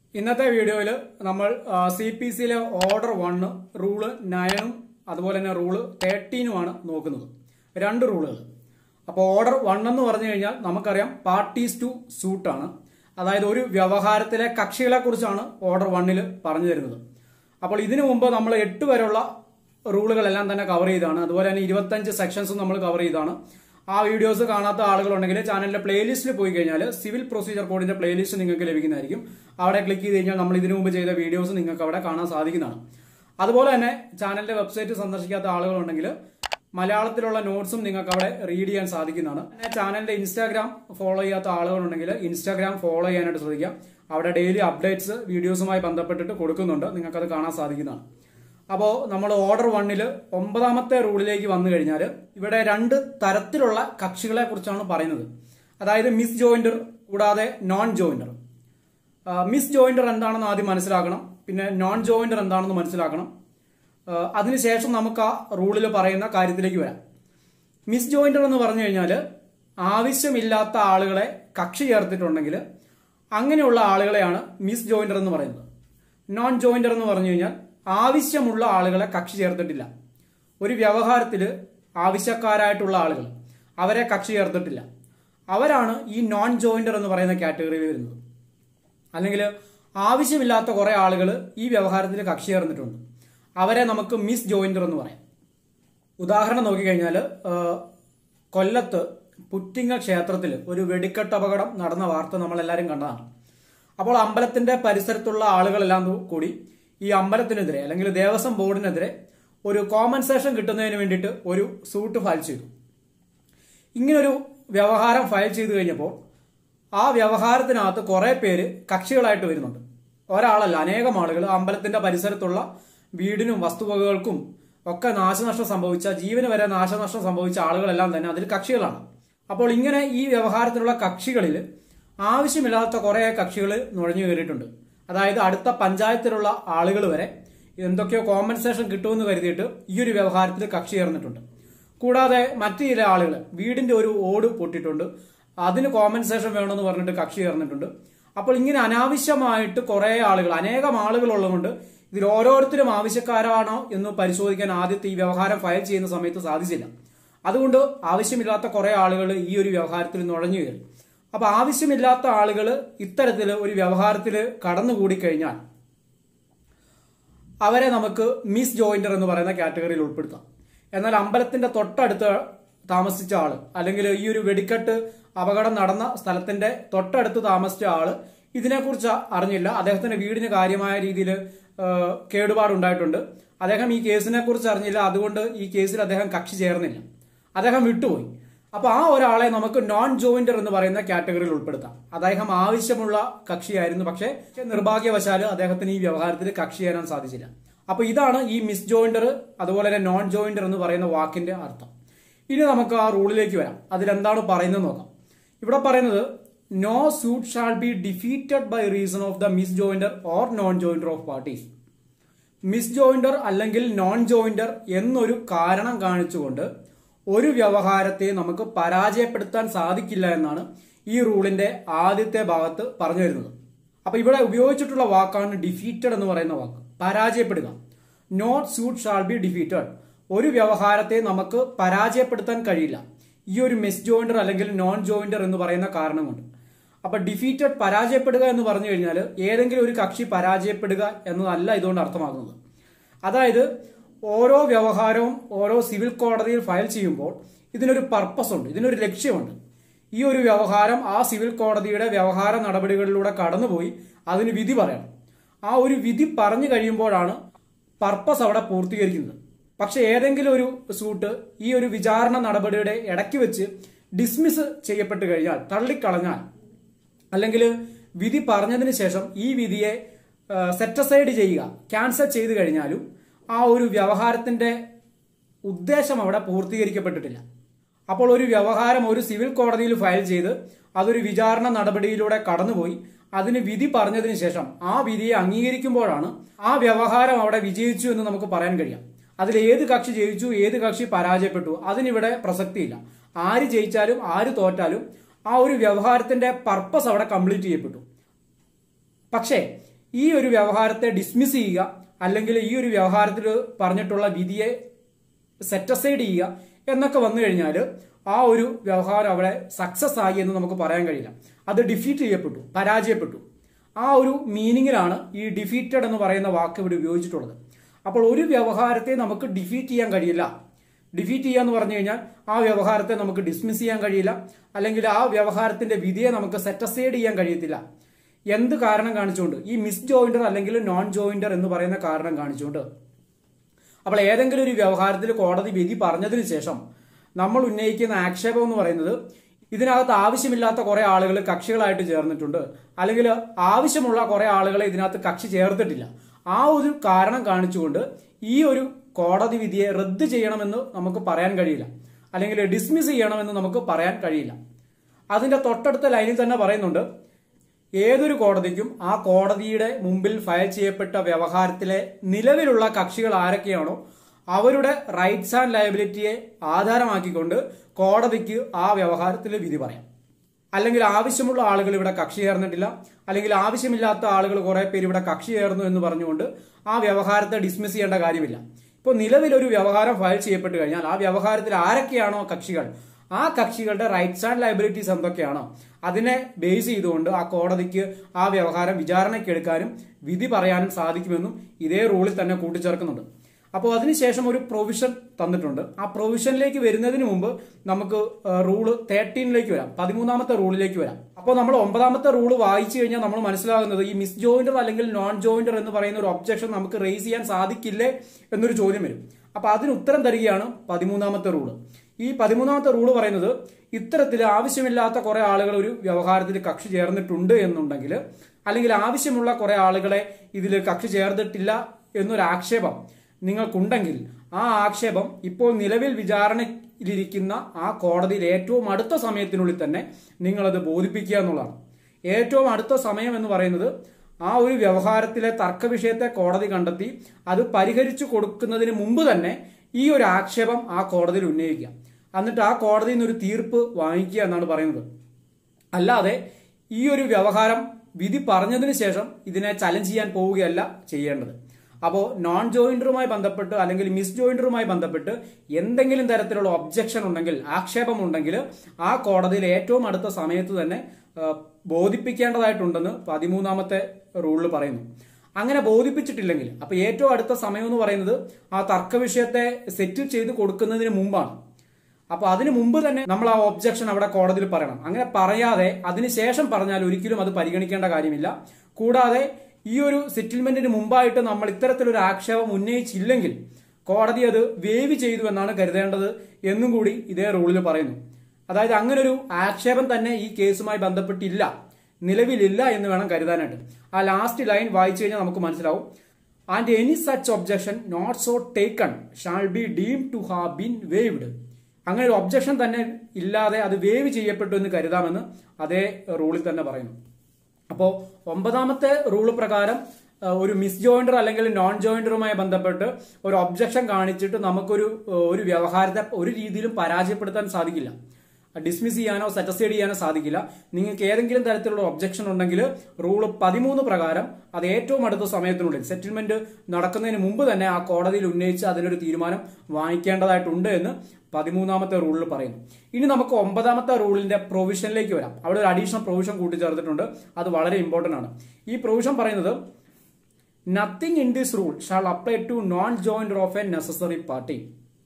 ഇന്നത്തെ വീഡിയോയിൽ നമ്മൾ സി പി സിയിലെ ഓർഡർ വണ്ണ് റൂള് നയനും അതുപോലെ തന്നെ റൂള് തേർട്ടീനുമാണ് നോക്കുന്നത് രണ്ട് റൂളുകൾ അപ്പോൾ ഓർഡർ വൺ എന്ന് പറഞ്ഞു കഴിഞ്ഞാൽ നമുക്കറിയാം പാർട്ടീസ് ടു സൂട്ടാണ് അതായത് ഒരു വ്യവഹാരത്തിലെ കക്ഷികളെ കുറിച്ചാണ് ഓർഡർ വണ്ണിൽ പറഞ്ഞു തരുന്നത് അപ്പോൾ ഇതിനു മുമ്പ് നമ്മൾ എട്ട് വരെയുള്ള റൂളുകളെല്ലാം തന്നെ കവർ ചെയ്താണ് അതുപോലെ തന്നെ ഇരുപത്തഞ്ച് സെക്ഷൻസും നമ്മൾ കവർ ചെയ്താണ് ആ വീഡിയോസ് കാണാത്ത ആളുകളുണ്ടെങ്കിൽ ചാനലിന്റെ പ്ലേലിസ്റ്റിൽ പോയി കഴിഞ്ഞാൽ സിവിൽ പ്രൊസീജിയർ കോഡിന്റെ പ്ലേലിസ്റ്റ് നിങ്ങൾക്ക് ലഭിക്കുന്നതായിരിക്കും അവിടെ ക്ലിക്ക് ചെയ്ത് കഴിഞ്ഞാൽ നമ്മൾ ഇതിനു മുമ്പ് ചെയ്ത വീഡിയോസ് നിങ്ങൾക്ക് അവിടെ കാണാൻ സാധിക്കുന്നതാണ് അതുപോലെ തന്നെ ചാനലിന്റെ വെബ്സൈറ്റ് സന്ദർശിക്കാത്ത ആളുകളുണ്ടെങ്കിൽ മലയാളത്തിലുള്ള നോട്ട്സും നിങ്ങൾക്ക് അവിടെ റീഡ് ചെയ്യാൻ സാധിക്കുന്നതാണ് പിന്നെ ചാനലിന്റെ ഇൻസ്റ്റാഗ്രാം ഫോളോ ചെയ്യാത്ത ആളുകളുണ്ടെങ്കിൽ ഇൻസ്റ്റാഗ്രാം ഫോളോ ചെയ്യാനായിട്ട് ശ്രദ്ധിക്കാം അവിടെ ഡെയിലി അപ്ഡേറ്റ്സ് വീഡിയോസുമായി ബന്ധപ്പെട്ടിട്ട് കൊടുക്കുന്നുണ്ട് നിങ്ങൾക്കത് കാണാൻ സാധിക്കുന്നതാണ് അപ്പോൾ നമ്മൾ ഓർഡർ വണ്ണിൽ ഒമ്പതാമത്തെ റൂളിലേക്ക് വന്നു കഴിഞ്ഞാൽ ഇവിടെ രണ്ട് തരത്തിലുള്ള കക്ഷികളെ കുറിച്ചാണ് പറയുന്നത് അതായത് മിസ് ജോയിന്റർ കൂടാതെ നോൺ ജോയിന്റർ മിസ് ജോയിന്റർ എന്താണെന്ന് ആദ്യം മനസ്സിലാക്കണം പിന്നെ നോൺ ജോയിന്റർ എന്താണെന്ന് മനസ്സിലാക്കണം ആ, അതിനുശേഷം നമുക്ക് ആ റൂളിൽ പറയുന്ന കാര്യത്തിലേക്ക് വരാം മിസ് ജോയിന്റർ എന്ന് പറഞ്ഞു കഴിഞ്ഞാൽ ആവശ്യമില്ലാത്ത ആളുകളെ കക്ഷി ചേർത്തിട്ടുണ്ടെങ്കിൽ അങ്ങനെയുള്ള ആളുകളെയാണ് മിസ് ജോയിന്റർ എന്ന് പറയുന്നത് നോൺ ജോയിന്റർ എന്ന് പറഞ്ഞു കഴിഞ്ഞാൽ ആവശ്യമുള്ള ആളുകളെ കക്ഷി ചേർത്തിട്ടില്ല ഒരു വ്യവഹാരത്തിൽ ആവശ്യക്കാരായിട്ടുള്ള ആളുകൾ അവരെ കക്ഷി ചേർത്തിട്ടില്ല അവരാണ് ഈ നോൺ ജോയിന്റർ എന്ന് പറയുന്ന കാറ്റഗറിയിൽ വരുന്നത് അല്ലെങ്കിൽ ആവശ്യമില്ലാത്ത കുറെ ആളുകൾ ഈ വ്യവഹാരത്തിൽ കക്ഷി ചേർന്നിട്ടുണ്ട് അവരെ നമുക്ക് മിസ് ജോയിന്റർ എന്ന് പറയാം ഉദാഹരണം നോക്കിക്കഴിഞ്ഞാൽ കൊല്ലത്ത് പുറ്റിങ്ങ ക്ഷേത്രത്തിൽ ഒരു വെടിക്കെട്ട് അപകടം നടന്ന വാർത്ത നമ്മളെല്ലാവരും കണ്ടതാണ് അപ്പോൾ അമ്പലത്തിന്റെ പരിസരത്തുള്ള ആളുകളെല്ലാം കൂടി ഈ അമ്പലത്തിനെതിരെ അല്ലെങ്കിൽ ദേവസ്വം ബോർഡിനെതിരെ ഒരു കോമ്പൻസേഷൻ കിട്ടുന്നതിന് വേണ്ടിയിട്ട് ഒരു സൂട്ട് ഫയൽ ചെയ്തു ഇങ്ങനൊരു വ്യവഹാരം ഫയൽ ചെയ്തു കഴിഞ്ഞപ്പോൾ ആ വ്യവഹാരത്തിനകത്ത് കുറെ പേര് കക്ഷികളായിട്ട് വരുന്നുണ്ട് ഒരാളല്ല അനേകം ആളുകൾ അമ്പലത്തിന്റെ പരിസരത്തുള്ള വീടിനും വസ്തുവകകൾക്കും ഒക്കെ നാശനഷ്ടം സംഭവിച്ച ജീവന് വരെ നാശനഷ്ടം സംഭവിച്ച ആളുകളെല്ലാം തന്നെ അതിൽ കക്ഷികളാണ് അപ്പോൾ ഇങ്ങനെ ഈ വ്യവഹാരത്തിലുള്ള കക്ഷികളിൽ ആവശ്യമില്ലാത്ത കുറെ കക്ഷികൾ നുഴഞ്ഞു കയറിയിട്ടുണ്ട് അതായത് അടുത്ത പഞ്ചായത്തിലുള്ള ആളുകൾ വരെ എന്തൊക്കെയോ കോമ്പൻസേഷൻ കിട്ടുമെന്ന് കരുതിയിട്ട് ഈ ഒരു വ്യവഹാരത്തിൽ കക്ഷി ചേർന്നിട്ടുണ്ട് കൂടാതെ മറ്റു ചില ആളുകൾ വീടിന്റെ ഒരു ഓട് പൊട്ടിയിട്ടുണ്ട് അതിന് കോമ്പൻസേഷൻ വേണമെന്ന് പറഞ്ഞിട്ട് കക്ഷി ചേർന്നിട്ടുണ്ട് അപ്പോൾ ഇങ്ങനെ അനാവശ്യമായിട്ട് കുറെ ആളുകൾ അനേകം ആളുകൾ ഉള്ളതുകൊണ്ട് ഇതിൽ ഓരോരുത്തരും ആവശ്യക്കാരാണോ എന്ന് പരിശോധിക്കാൻ ആദ്യത്തെ ഈ വ്യവഹാരം ഫയൽ ചെയ്യുന്ന സമയത്ത് സാധിച്ചില്ല അതുകൊണ്ട് ആവശ്യമില്ലാത്ത കുറെ ആളുകൾ ഈ ഒരു വ്യവഹാരത്തിൽ നുഴഞ്ഞു കയറി അപ്പൊ ആവശ്യമില്ലാത്ത ആളുകൾ ഇത്തരത്തിൽ ഒരു വ്യവഹാരത്തിൽ കടന്നുകൂടി കഴിഞ്ഞാൽ അവരെ നമുക്ക് മിസ് ജോയിന്റർ എന്ന് പറയുന്ന കാറ്റഗറിയിൽ ഉൾപ്പെടുത്താം എന്നാൽ അമ്പലത്തിന്റെ തൊട്ടടുത്ത് താമസിച്ച ആള് അല്ലെങ്കിൽ ഈ ഒരു വെടിക്കെട്ട് അപകടം നടന്ന സ്ഥലത്തിന്റെ തൊട്ടടുത്ത് താമസിച്ച ആള് ഇതിനെക്കുറിച്ച് അറിഞ്ഞില്ല അദ്ദേഹത്തിന്റെ വീടിന് കാര്യമായ രീതിയിൽ കേടുപാടുണ്ടായിട്ടുണ്ട് അദ്ദേഹം ഈ കേസിനെ കുറിച്ച് അറിഞ്ഞില്ല അതുകൊണ്ട് ഈ കേസിൽ അദ്ദേഹം കക്ഷി ചേർന്നില്ല അദ്ദേഹം വിട്ടുപോയി അപ്പൊ ആ ഒരാളെ നമുക്ക് നോൺ ജോയിന്റർ എന്ന് പറയുന്ന കാറ്റഗറിയിൽ ഉൾപ്പെടുത്താം അദ്ദേഹം ആവശ്യമുള്ള കക്ഷിയായിരുന്നു പക്ഷേ നിർഭാഗ്യവശാല് അദ്ദേഹത്തിന് ഈ വ്യവഹാരത്തിൽ കക്ഷി ചേരാൻ സാധിച്ചില്ല അപ്പൊ ഇതാണ് ഈ മിസ് ജോയിന്റർ അതുപോലെ തന്നെ നോൺ ജോയിന്റർ എന്ന് പറയുന്ന വാക്കിന്റെ അർത്ഥം ഇനി നമുക്ക് ആ റൂളിലേക്ക് വരാം അതിലെന്താണ് പറയുന്നത് നോക്കാം ഇവിടെ പറയുന്നത് no suit shall be defeated by reason of the misjoinder or nonjoinder of parties misjoinder അല്ലെങ്കിൽ നോൺ ജോയിന്റർ എന്നൊരു കാരണം കാണിച്ചുകൊണ്ട് ഒരു വ്യവഹാരത്തെ നമുക്ക് പരാജയപ്പെടുത്താൻ സാധിക്കില്ല എന്നാണ് ഈ റൂളിന്റെ ആദ്യത്തെ ഭാഗത്ത് പറഞ്ഞു വരുന്നത് അപ്പൊ ഇവിടെ ഉപയോഗിച്ചിട്ടുള്ള വാക്കാണ് ഡിഫീറ്റഡ് എന്ന് പറയുന്ന വാക്ക് പരാജയപ്പെടുക not suit shall be defeated ഒരു വ്യവഹാരത്തെ നമുക്ക് പരാജയപ്പെടുത്താൻ കഴിയില്ല ഈ ഒരു മിസ് ജോയിന്റർ അല്ലെങ്കിൽ നോൺ ജോയിന്റർ എന്ന് പറയുന്ന കാരണം കൊണ്ട് അപ്പൊ ഡിഫീറ്റഡ് പരാജയപ്പെടുക എന്ന് പറഞ്ഞു കഴിഞ്ഞാൽ ഏതെങ്കിലും ഒരു കക്ഷി പരാജയപ്പെടുക എന്നതല്ല ഇതുകൊണ്ട് അർത്ഥമാക്കുന്നത് അതായത് ഓരോ വ്യവഹാരവും ഓരോ സിവിൽ കോടതിയിൽ ഫയൽ ചെയ്യുമ്പോൾ ഇതിനൊരു പർപ്പസ് ഉണ്ട് ഇതിനൊരു ലക്ഷ്യമുണ്ട് ഈ ഒരു വ്യവഹാരം ആ സിവിൽ കോടതിയുടെ വ്യവഹാര നടപടികളിലൂടെ കടന്നുപോയി അതിന് വിധി പറയണം ആ ഒരു വിധി പറഞ്ഞു കഴിയുമ്പോഴാണ് പർപ്പസ് അവിടെ പൂർത്തീകരിക്കുന്നത് പക്ഷെ ഏതെങ്കിലും ഒരു സൂട്ട് ഈ ഒരു വിചാരണ നടപടിയുടെ ഇടയ്ക്ക് വെച്ച് ഡിസ്മിസ് ചെയ്യപ്പെട്ട് കഴിഞ്ഞാൽ തള്ളിക്കളഞ്ഞാൽ അല്ലെങ്കിൽ വിധി പറഞ്ഞതിന് ശേഷം ഈ വിധിയെ സെറ്റസൈഡ് ചെയ്യുക ക്യാൻസൽ ചെയ്തു കഴിഞ്ഞാലും ആ ഒരു വ്യവഹാരത്തിന്റെ ഉദ്ദേശം അവിടെ പൂർത്തീകരിക്കപ്പെട്ടിട്ടില്ല അപ്പോൾ ഒരു വ്യവഹാരം ഒരു സിവിൽ കോടതിയിൽ ഫയൽ ചെയ്ത് അതൊരു വിചാരണ നടപടിയിലൂടെ കടന്നുപോയി അതിന് വിധി പറഞ്ഞതിന് ശേഷം ആ വിധിയെ അംഗീകരിക്കുമ്പോഴാണ് ആ വ്യവഹാരം അവിടെ വിജയിച്ചു എന്ന് നമുക്ക് പറയാൻ കഴിയാം അതിൽ ഏത് കക്ഷി ജയിച്ചു ഏത് കക്ഷി പരാജയപ്പെട്ടു അതിനിവിടെ പ്രസക്തിയില്ല ആര് ജയിച്ചാലും ആര് തോറ്റാലും ആ ഒരു വ്യവഹാരത്തിന്റെ പർപ്പസ് അവിടെ കംപ്ലീറ്റ് ചെയ്യപ്പെട്ടു പക്ഷേ ഈ ഒരു വ്യവഹാരത്തെ ഡിസ്മിസ് ചെയ്യുക അല്ലെങ്കിൽ ഈ ഒരു വ്യവഹാരത്തിൽ പറഞ്ഞിട്ടുള്ള വിധിയെ സെറ്റസൈഡ് ചെയ്യുക എന്നൊക്കെ വന്നു കഴിഞ്ഞാൽ ആ ഒരു വ്യവഹാരം അവിടെ സക്സസ് ആയി എന്ന് നമുക്ക് പറയാൻ കഴിയില്ല അത് ഡിഫീറ്റ് ചെയ്യപ്പെട്ടു പരാജയപ്പെട്ടു ആ ഒരു മീനിങ്ങിലാണ് ഈ ഡിഫീറ്റഡ് എന്ന് പറയുന്ന വാക്ക് ഇവിടെ ഉപയോഗിച്ചിട്ടുള്ളത് അപ്പോൾ ഒരു വ്യവഹാരത്തെ നമുക്ക് ഡിഫീറ്റ് ചെയ്യാൻ കഴിയില്ല ഡിഫീറ്റ് ചെയ്യുക എന്ന് പറഞ്ഞു കഴിഞ്ഞാൽ ആ വ്യവഹാരത്തെ നമുക്ക് ഡിസ്മിസ് ചെയ്യാൻ കഴിയില്ല അല്ലെങ്കിൽ ആ വ്യവഹാരത്തിന്റെ വിധിയെ നമുക്ക് സെറ്റസൈഡ് ചെയ്യാൻ കഴിയത്തില്ല എന്ത് കാരണം കാണിച്ചുകൊണ്ട് ഈ മിസ് ജോയിന്റർ അല്ലെങ്കിൽ നോൺ ജോയിന്റർ എന്ന് പറയുന്ന കാരണം കാണിച്ചുകൊണ്ട് അപ്പോൾ ഏതെങ്കിലും ഒരു വ്യവഹാരത്തിൽ കോടതി വിധി പറഞ്ഞതിന് ശേഷം നമ്മൾ ഉന്നയിക്കുന്ന ആക്ഷേപം എന്ന് പറയുന്നത് ഇതിനകത്ത് ആവശ്യമില്ലാത്ത കുറെ ആളുകൾ കക്ഷികളായിട്ട് ചേർന്നിട്ടുണ്ട് അല്ലെങ്കിൽ ആവശ്യമുള്ള കുറെ ആളുകളെ ഇതിനകത്ത് കക്ഷി ചേർത്തിട്ടില്ല ആ ഒരു കാരണം കാണിച്ചുകൊണ്ട് ഈ ഒരു കോടതി വിധിയെ റദ്ദ് ചെയ്യണമെന്ന് നമുക്ക് പറയാൻ കഴിയില്ല അല്ലെങ്കിൽ ഡിസ്മിസ് ചെയ്യണമെന്ന് നമുക്ക് പറയാൻ കഴിയില്ല അതിന്റെ തൊട്ടടുത്ത ലൈനിൽ തന്നെ പറയുന്നുണ്ട് ഏതൊരു കോടതിക്കും ആ കോടതിയുടെ മുമ്പിൽ ഫയൽ ചെയ്യപ്പെട്ട വ്യവഹാരത്തിലെ നിലവിലുള്ള കക്ഷികൾ ആരൊക്കെയാണോ അവരുടെ റൈറ്റ്സ് ആൻഡ് ലയബിലിറ്റിയെ ആധാരമാക്കിക്കൊണ്ട് കോടതിക്ക് ആ വ്യവഹാരത്തിൽ വിധി പറയാം അല്ലെങ്കിൽ ആവശ്യമുള്ള ആളുകൾ ഇവിടെ കക്ഷി ചേർന്നിട്ടില്ല അല്ലെങ്കിൽ ആവശ്യമില്ലാത്ത ആളുകൾ കുറെ പേര് ഇവിടെ കക്ഷി ചേർന്നു എന്ന് പറഞ്ഞുകൊണ്ട് ആ വ്യവഹാരത്തെ ഡിസ്മിസ് ചെയ്യേണ്ട കാര്യമില്ല ഇപ്പോൾ നിലവിലൊരു വ്യവഹാരം ഫയൽ ചെയ്യപ്പെട്ട് കഴിഞ്ഞാൽ ആ വ്യവഹാരത്തിൽ ആരൊക്കെയാണോ കക്ഷികൾ ആ കക്ഷികളുടെ റൈറ്റ്സ് ആൻഡ് ലയബിലിറ്റീസ് എന്തൊക്കെയാണോ അതിനെ ബേസ് ചെയ്തുകൊണ്ട് ആ കോടതിക്ക് ആ വ്യവഹാരം വിചാരണയ്ക്കെടുക്കാനും വിധി പറയാനും സാധിക്കുമെന്നും ഇതേ റൂളിൽ തന്നെ കൂട്ടിച്ചേർക്കുന്നുണ്ട് അപ്പോൾ അതിനുശേഷം ഒരു പ്രൊവിഷൻ തന്നിട്ടുണ്ട് ആ പ്രൊവിഷനിലേക്ക് വരുന്നതിന് മുമ്പ് നമുക്ക് റൂള് തേർട്ടീനിലേക്ക് വരാം പതിമൂന്നാമത്തെ റൂളിലേക്ക് വരാം അപ്പോൾ നമ്മൾ ഒമ്പതാമത്തെ റൂള് വായിച്ചു കഴിഞ്ഞാൽ നമ്മൾ മനസ്സിലാകുന്നത് ഈ മിസ് ജോയിന്റർ അല്ലെങ്കിൽ നോൺ ജോയിന്റർ എന്ന് പറയുന്ന ഒരു ഒബ്ജക്ഷൻ നമുക്ക് റേസ് ചെയ്യാൻ സാധിക്കില്ലേ എന്നൊരു ചോദ്യം വരും അപ്പൊ അതിന് ഉത്തരം തരികയാണ് പതിമൂന്നാമത്തെ റൂള് ഈ പതിമൂന്നാമത്തെ റൂള് പറയുന്നത് ഇത്തരത്തിൽ ആവശ്യമില്ലാത്ത കുറെ ആളുകൾ ഒരു വ്യവഹാരത്തിൽ കക്ഷി ചേർന്നിട്ടുണ്ട് എന്നുണ്ടെങ്കിൽ അല്ലെങ്കിൽ ആവശ്യമുള്ള കുറെ ആളുകളെ ഇതിൽ കക്ഷി ചേർന്നിട്ടില്ല എന്നൊരു ആക്ഷേപം നിങ്ങൾക്കുണ്ടെങ്കിൽ ആ ആക്ഷേപം ഇപ്പോൾ നിലവിൽ വിചാരണയിലിരിക്കുന്ന ആ കോടതിയിൽ ഏറ്റവും അടുത്ത സമയത്തിനുള്ളിൽ തന്നെ നിങ്ങളത് ബോധിപ്പിക്കുക എന്നുള്ളതാണ് ഏറ്റവും അടുത്ത സമയം എന്ന് പറയുന്നത് ആ ഒരു വ്യവഹാരത്തിലെ തർക്ക വിഷയത്തെ കോടതി കണ്ടെത്തി അത് പരിഹരിച്ചു കൊടുക്കുന്നതിന് മുമ്പ് തന്നെ ഈ ഒരു ആക്ഷേപം ആ കോടതിയിൽ ഉന്നയിക്കുക എന്നിട്ട് ആ കോടതിയിൽ നിന്ന് ഒരു തീർപ്പ് വാങ്ങിക്കുക എന്നാണ് പറയുന്നത് അല്ലാതെ ഈ ഒരു വ്യവഹാരം വിധി പറഞ്ഞതിന് ശേഷം ഇതിനെ ചലഞ്ച് ചെയ്യാൻ പോവുകയല്ല ചെയ്യേണ്ടത് അപ്പോൾ നോൺ ജോയിന്ററുമായി ബന്ധപ്പെട്ട് അല്ലെങ്കിൽ മിസ് ജോയിന്ററുമായി ബന്ധപ്പെട്ട് എന്തെങ്കിലും തരത്തിലുള്ള ഒബ്ജക്ഷൻ ഉണ്ടെങ്കിൽ ആക്ഷേപം ഉണ്ടെങ്കിൽ ആ കോടതിയിൽ ഏറ്റവും അടുത്ത സമയത്ത് തന്നെ ആ, ബോധിപ്പിക്കേണ്ടതായിട്ടുണ്ടെന്ന് പതിമൂന്നാമത്തെ റൂളിൽ പറയുന്നു അങ്ങനെ ബോധിപ്പിച്ചിട്ടില്ലെങ്കിൽ അപ്പൊ ഏറ്റവും അടുത്ത സമയം എന്ന് പറയുന്നത് ആ തർക്ക വിഷയത്തെ സെറ്റിൽ ചെയ്ത് കൊടുക്കുന്നതിന് മുമ്പാണ് അപ്പൊ അതിനു മുമ്പ് തന്നെ നമ്മൾ ആ ഒബ്ജക്ഷൻ അവിടെ കോടതിയിൽ പറയണം അങ്ങനെ പറയാതെ അതിനുശേഷം പറഞ്ഞാൽ ഒരിക്കലും അത് പരിഗണിക്കേണ്ട കാര്യമില്ല കൂടാതെ ഈ ഒരു സെറ്റിൽമെന്റിന് മുമ്പായിട്ട് നമ്മൾ ഇത്തരത്തിലൊരു ആക്ഷേപം ഉന്നയിച്ചില്ലെങ്കിൽ കോടതി അത് വേവ് ചെയ്തു എന്നാണ് കരുതേണ്ടത് എന്നും കൂടി ഇതേ റൂളിൽ പറയുന്നു അതായത് അങ്ങനെ ഒരു ആക്ഷേപം തന്നെ ഈ കേസുമായി ബന്ധപ്പെട്ടില്ല നിലവിലില്ല എന്ന് വേണം കരുതാനായിട്ട് ആ ലാസ്റ്റ് ലൈൻ വായിച്ചു കഴിഞ്ഞാൽ നമുക്ക് മനസ്സിലാവും and any such objection not so taken shall be deem to have been waived അങ്ങനെ ഒരു ഒബ്ജക്ഷൻ തന്നെ ഇല്ലാതെ അത് വേവ് ചെയ്യപ്പെട്ടു എന്ന് കരുതാമെന്ന് അതേ റൂളിൽ തന്നെ പറയുന്നു അപ്പോൾ ഒമ്പതാമത്തെ റൂൾ പ്രകാരം ആ, ഒരു മിസ് ജോയിന്റർ അല്ലെങ്കിൽ നോൺ ജോയിന്ററുമായി ബന്ധപ്പെട്ട് ഒരു ഒബ്ജക്ഷൻ കാണിച്ചിട്ട് നമുക്കൊരു ആ, ഒരു വ്യവഹാരത്തെ ഒരു രീതിയിലും പരാജയപ്പെടുത്താൻ സാധിക്കില്ല ഡിസ്മിസ് ചെയ്യാനോ സെറ്റസൈഡ് ചെയ്യാനോ സാധിക്കില്ല നിങ്ങൾക്ക് ഏതെങ്കിലും തരത്തിലുള്ള ഒബ്ജക്ഷൻ ഉണ്ടെങ്കിൽ റൂള് പതിമൂന്ന് പ്രകാരം അത് ഏറ്റവും അടുത്ത സമയത്തിനുള്ളിൽ സെറ്റിൽമെന്റ് നടക്കുന്നതിന് മുമ്പ് തന്നെ ആ കോടതിയിൽ ഉന്നയിച്ച് അതിനൊരു തീരുമാനം വാങ്ങിക്കേണ്ടതായിട്ടുണ്ട് എന്ന് പതിമൂന്നാമത്തെ റൂളിൽ പറയുന്നു ഇനി നമുക്ക് ഒമ്പതാമത്തെ റൂളിന്റെ പ്രൊവിഷനിലേക്ക് വരാം അവിടെ ഒരു അഡീഷണൽ പ്രൊവിഷൻ കൂട്ടിച്ചേർത്തിട്ടുണ്ട് അത് വളരെ ഇമ്പോർട്ടന്റ് ആണ് ഈ പ്രൊവിഷൻ പറയുന്നത് nothing in this rule shall apply to nonjoinder of a necessary party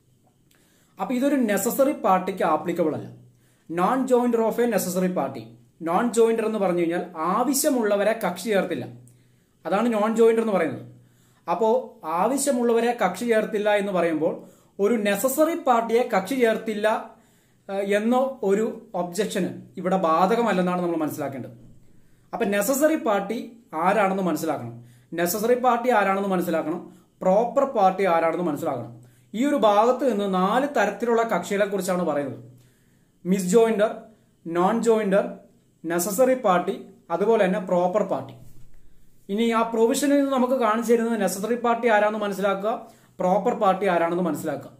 അപ്പൊ ഇതൊരു നെസസറി പാർട്ടിക്ക് ആപ്ലിക്കബിൾ അല്ല nonjoinder of a necessary party nonjoinder എന്ന് പറഞ്ഞു കഴിഞ്ഞാൽ ആവശ്യമുള്ളവരെ കക്ഷി ചേർത്തില്ല അതാണ് നോൺ ജോയിന്റർ എന്ന് പറയുന്നത് അപ്പോ ആവശ്യമുള്ളവരെ കക്ഷി ചേർത്തില്ല എന്ന് പറയുമ്പോൾ ഒരു നെസസറി പാർട്ടിയെ കക്ഷി ചേർത്തില്ല ഏഹ്, എന്ന ഒരു ഒബ്ജക്ഷന് ഇവിടെ ബാധകമല്ലെന്നാണ് നമ്മൾ മനസ്സിലാക്കേണ്ടത് അപ്പൊ നെസസറി പാർട്ടി ആരാണെന്ന് മനസ്സിലാക്കണം നെസസറി പാർട്ടി ആരാണെന്ന് മനസ്സിലാക്കണം പ്രോപ്പർ പാർട്ടി ആരാണെന്ന് മനസ്സിലാക്കണം ഈ ഒരു ഭാഗത്ത് നിന്ന് നാല് തരത്തിലുള്ള കക്ഷികളെ കുറിച്ചാണ് പറയുന്നത് misjoinder nonjoinder necessary party അതുപോലെ തന്നെ പ്രോപ്പർ പാർട്ടി ഇനി ആ പ്രൊവിഷനിൽ നിന്ന് നമുക്ക് കാണിച്ചു തരുന്നത് നെസസറി പാർട്ടി ആരാണെന്ന് മനസ്സിലാക്കുക പ്രോപ്പർ പാർട്ടി ആരാണെന്ന് മനസ്സിലാക്കുക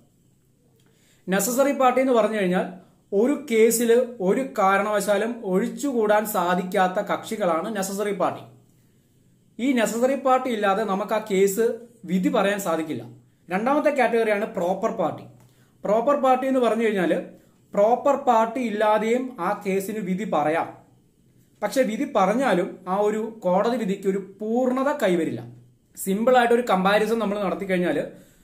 നെസസറി പാർട്ടി എന്ന് പറഞ്ഞു കഴിഞ്ഞാൽ ഒരു കേസിൽ ഒരു കാരണവശാലും ഒഴിച്ചുകൂടാൻ സാധിക്കാത്ത കക്ഷികളാണ് നെസസറി പാർട്ടി ഈ നെസസറി പാർട്ടി ഇല്ലാതെ നമുക്ക് ആ കേസ് വിധി പറയാൻ സാധിക്കില്ല രണ്ടാമത്തെ കാറ്റഗറിയാണ് പ്രോപ്പർ പാർട്ടി പ്രോപ്പർ പാർട്ടി എന്ന് പറഞ്ഞു കഴിഞ്ഞാൽ പ്രോപ്പർ പാർട്ടി ഇല്ലാതെയും ആ കേസിന് വിധി പറയാം പക്ഷെ വിധി പറഞ്ഞാലും ആ ഒരു കോടതി വിധിക്ക് ഒരു പൂർണ്ണത കൈവരില്ല സിമ്പിൾ ആയിട്ട് ഒരു കമ്പാരിസൺ നമ്മൾ നടത്തി കഴിഞ്ഞാൽ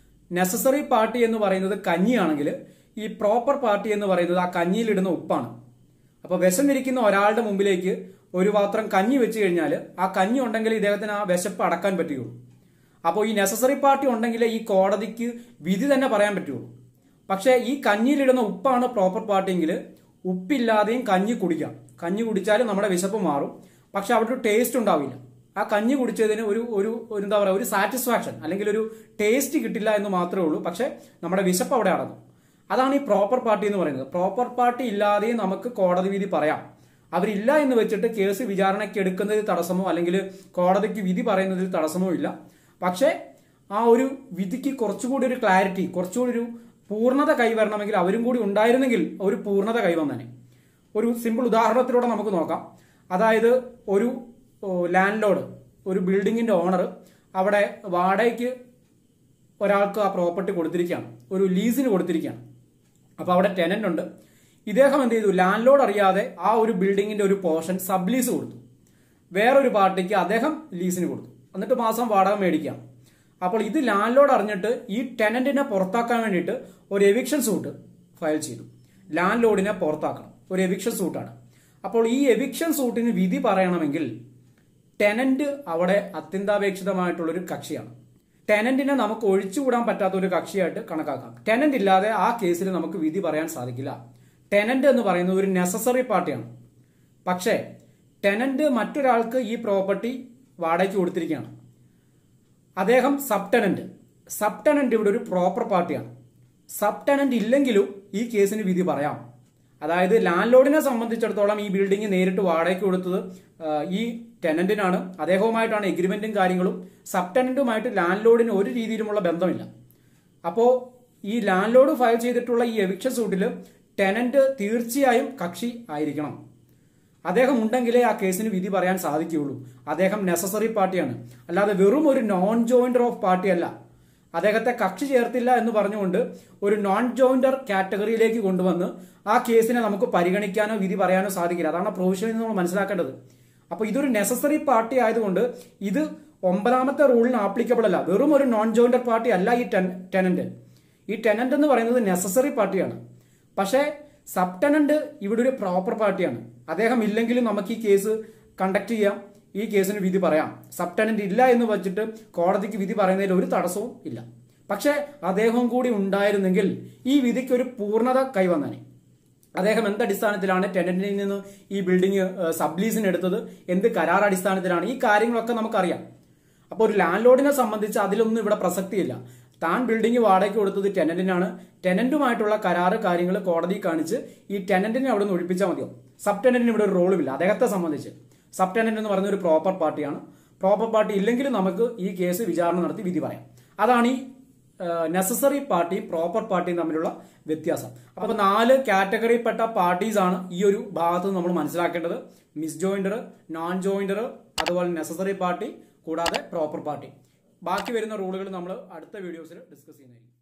നെസസറി പാർട്ടി എന്ന് പറയുന്നത് കഞ്ഞിയാണെങ്കിൽ ഈ പ്രോപ്പർ പാർട്ടി എന്ന് പറയുന്നത് ആ കഞ്ഞിയിലിടുന്ന ഉപ്പാണ് അപ്പോൾ വിശന്നിരിക്കുന്ന ഒരാളുടെ മുമ്പിലേക്ക് ഒരു പാത്രം കഞ്ഞി വെച്ച് കഴിഞ്ഞാൽ ആ കഞ്ഞി ഉണ്ടെങ്കിൽ ഇദ്ദേഹത്തിന് ആ വിശപ്പ് അടക്കാൻ പറ്റുകയുള്ളൂ അപ്പോൾ ഈ നെസസറി പാർട്ടി ഉണ്ടെങ്കിൽ ഈ കോടതിക്ക് വിധി തന്നെ പറയാൻ പറ്റുള്ളൂ പക്ഷേ ഈ കഞ്ഞിയിലിടുന്ന ഉപ്പാണ് പ്രോപ്പർ പാർട്ടിയെങ്കിൽ ഉപ്പില്ലാതെയും കഞ്ഞി കുടിക്കാം കഞ്ഞി കുടിച്ചാൽ നമ്മുടെ വിശപ്പ് മാറും പക്ഷെ അവിടെ ഒരു ടേസ്റ്റ് ഉണ്ടാവില്ല ആ കഞ്ഞി കുടിച്ചതിന് ഒരു ഒരു ഒരു എന്താ പറയുക ഒരു സാറ്റിസ്ഫാക്ഷൻ അല്ലെങ്കിൽ ഒരു ടേസ്റ്റ് കിട്ടില്ല എന്ന് മാത്രമേ ഉള്ളൂ പക്ഷെ നമ്മുടെ വിശപ്പ് അവിടെ അടങ്ങും അതാണ് ഈ പ്രോപ്പർ പാർട്ടി എന്ന് പറയുന്നത് പ്രോപ്പർ പാർട്ടി ഇല്ലാതെയും നമുക്ക് കോടതി വിധി പറയാം അവരില്ല എന്ന് വെച്ചിട്ട് കേസ് വിചാരണയ്ക്ക് എടുക്കുന്നതിൽ തടസ്സമോ അല്ലെങ്കിൽ കോടതിക്ക് വിധി പറയുന്നതിൽ തടസ്സമോ ഇല്ല പക്ഷേ ആ ഒരു വിധിക്ക് കുറച്ചുകൂടി ഒരു ക്ലാരിറ്റി കുറച്ചുകൂടി ഒരു പൂർണ്ണത കൈവരണമെങ്കിൽ അവരും കൂടി ഉണ്ടായിരുന്നെങ്കിൽ ഒരു പൂർണ്ണത കൈവന്നനെ ഒരു സിമ്പിൾ ഉദാഹരണത്തിലൂടെ നമുക്ക് നോക്കാം അതായത് ഒരു ലാൻഡ് ലോഡ് ഒരു ബിൽഡിങ്ങിന്റെ ഓണർ അവിടെ വാടകയ്ക്ക് ഒരാൾക്ക് ആ പ്രോപ്പർട്ടി കൊടുത്തിരിക്കുകയാണ് ഒരു ലീസിന് കൊടുത്തിരിക്കുകയാണ് അപ്പോൾ അവിടെ ടെനന്റ് ഉണ്ട് ഇദ്ദേഹം എന്ത് ചെയ്തു ലാൻഡ് ലോഡ് അറിയാതെ ആ ഒരു ബിൽഡിങ്ങിന്റെ ഒരു പോർഷൻ സബ് ലീസ് കൊടുത്തു വേറൊരു പാർട്ടിക്ക് അദ്ദേഹം ലീസിന് കൊടുത്തു എന്നിട്ട് മാസം വാടക മേടിക്കാം അപ്പോൾ ഇത് ലാൻഡ് ലോഡ് അറിഞ്ഞിട്ട് ഈ ടെനന്റിനെ പുറത്താക്കാൻ വേണ്ടിയിട്ട് ഒരു എവിക്ഷൻ സൂട്ട് ഫയൽ ചെയ്തു ലാൻഡ് ലോഡിനെ പുറത്താക്കണം ഒരു എവിക്ഷൻ സൂട്ടാണ് അപ്പോൾ ഈ എവിക്ഷൻ സൂട്ടിന് വിധി പറയണമെങ്കിൽ ടെനന്റ് അവിടെ അത്യന്താപേക്ഷിതമായിട്ടുള്ളൊരു കക്ഷിയാണ് ടെനന്റിനെ നമുക്ക് ഒഴിച്ചുകൂടാൻ പറ്റാത്ത ഒരു കക്ഷിയായിട്ട് കണക്കാക്കാം ടെനന്റ് ഇല്ലാതെ ആ കേസിൽ നമുക്ക് വിധി പറയാൻ സാധിക്കില്ല ടെനന്റ് എന്ന് പറയുന്നത് ഒരു നെസസറി പാർട്ടിയാണ് പക്ഷേ ടെനന്റ് മറ്റൊരാൾക്ക് ഈ പ്രോപ്പർട്ടി വാടകയ്ക്ക് കൊടുത്തിരിക്കുകയാണ് അദ്ദേഹം സബ് ടെനന്റ് സബ് ടെനന്റ് ഇവിടെ ഒരു പ്രോപ്പർ പാർട്ടിയാണ് സബ് ടെനന്റ് ഇല്ലെങ്കിലും ഈ കേസിന് വിധി പറയാം അതായത് ലാൻഡ് ലോഡിനെ സംബന്ധിച്ചിടത്തോളം ഈ ബിൽഡിംഗ് നേരിട്ട് വാടകയ്ക്ക് കൊടുത്തത് ആ, ഈ ടെനന്റിനാണ് അദ്ദേഹവുമായിട്ടാണ് എഗ്രിമെന്റും കാര്യങ്ങളും സബ് ടെനന്റുമായിട്ട് ലാൻഡ് ലോഡിന് ഒരു രീതിയിലുമുള്ള ബന്ധമില്ല അപ്പോൾ ഈ ലാൻഡ് ലോഡ് ഫയൽ ചെയ്തിട്ടുള്ള ഈ എവിക്ഷൻ സൂട്ടിൽ ടെനന്റ് തീർച്ചയായും കക്ഷി ആയിരിക്കണം അദ്ദേഹം ഉണ്ടെങ്കിലേ ആ കേസിന് വിധി പറയാൻ സാധിക്കുകയുള്ളൂ അദ്ദേഹം നെസസറി പാർട്ടിയാണ് അല്ലാതെ വെറും ഒരു നോൺ ജോയിന്റർ ഓഫ് പാർട്ടി അല്ല അദ്ദേഹത്തെ കക്ഷി ചേർത്തില്ല എന്ന് പറഞ്ഞുകൊണ്ട് ഒരു നോൺ ജോയിന്റർ കാറ്റഗറിയിലേക്ക് കൊണ്ടുവന്ന് ആ കേസിനെ നമുക്ക് പരിഗണിക്കാനോ വിധി പറയാനോ സാധിക്കില്ല അതാണ് പ്രൊവിഷൻ എന്ന് നമ്മൾ മനസ്സിലാക്കേണ്ടത് അപ്പൊ ഇതൊരു നെസസറി പാർട്ടി ആയതുകൊണ്ട് ഇത് ഒമ്പതാമത്തെ റൂളിന് ആപ്ലിക്കബിൾ അല്ല വെറും ഒരു നോൺ ജോയിന്റർ പാർട്ടി അല്ല ഈ ടെനന്റ് ഈ ടെനന്റ് എന്ന് പറയുന്നത് നെസസറി പാർട്ടിയാണ് പക്ഷേ സബ് ടെനന്റ് ഇവിടെ ഒരു പ്രോപ്പർ പാർട്ടിയാണ് അദ്ദേഹം ഇല്ലെങ്കിലും നമുക്ക് ഈ കേസ് കണ്ടക്ട് ചെയ്യാം ഈ കേസിന് വിധി പറയാം സബ് ടെനന്റ് ഇല്ല എന്ന് വെച്ചിട്ട് കോടതിക്ക് വിധി പറയുന്നതിൽ ഒരു തടസ്സവും ഇല്ല പക്ഷേ അദ്ദേഹം കൂടി ഉണ്ടായിരുന്നെങ്കിൽ ഈ വിധിക്ക് ഒരു പൂർണ്ണത കൈവന്നനെ അദ്ദേഹം എന്ത് അടിസ്ഥാനത്തിലാണ് ടെനന്റിൽ നിന്ന് ഈ ബിൽഡിംഗ് സബ് ലീസിന് എടുത്തത് എന്ത് കരാർ അടിസ്ഥാനത്തിലാണ് ഈ കാര്യങ്ങളൊക്കെ നമുക്കറിയാം അപ്പോൾ ഒരു ലാൻഡ് ലോഡിനെ സംബന്ധിച്ച് അതിലൊന്നും ഇവിടെ പ്രസക്തിയില്ല താൻ ബിൽഡിംഗ് വാടകയ്ക്ക് കൊടുത്തത് ടെനന്റിനാണ് ടെനന്റുമായിട്ടുള്ള കരാറ് കാര്യങ്ങൾ കോടതി കാണിച്ച് ഈ ടെനന്റിനെ അവിടെ നിന്ന് ഒഴിപ്പിച്ചാൽ മതിയോ സബ് ടെനന്റിന് ഇവിടെ ഒരു റോളുമില്ല അദ്ദേഹത്തെ സംബന്ധിച്ച് സബ് ടെനന്റ് എന്ന് പറയുന്ന ഒരു പ്രോപ്പർ പാർട്ടിയാണ് പ്രോപ്പർ പാർട്ടി ഇല്ലെങ്കിലും നമുക്ക് ഈ കേസ് വിചാരണ നടത്തി വിധി പറയാം അതാണ് ഈ നെസസറി പാർട്ടിയും പ്രോപ്പർ പാർട്ടിയും തമ്മിലുള്ള വ്യത്യാസം അപ്പൊ നാല് കാറ്റഗറിപ്പെട്ട പാർട്ടീസ് ആണ് ഈ ഒരു ഭാഗത്ത് നമ്മൾ മനസ്സിലാക്കേണ്ടത് മിസ് ജോയിന്റർ നോൺ ജോയിന്റർ അതുപോലെ നെസസറി പാർട്ടി കൂടാതെ പ്രോപ്പർ പാർട്ടി ബാക്കി വരുന്ന റൂളുകൾ നമ്മൾ അടുത്ത വീഡിയോസിൽ ഡിസ്കസ് ചെയ്യുന്നതായിരിക്കും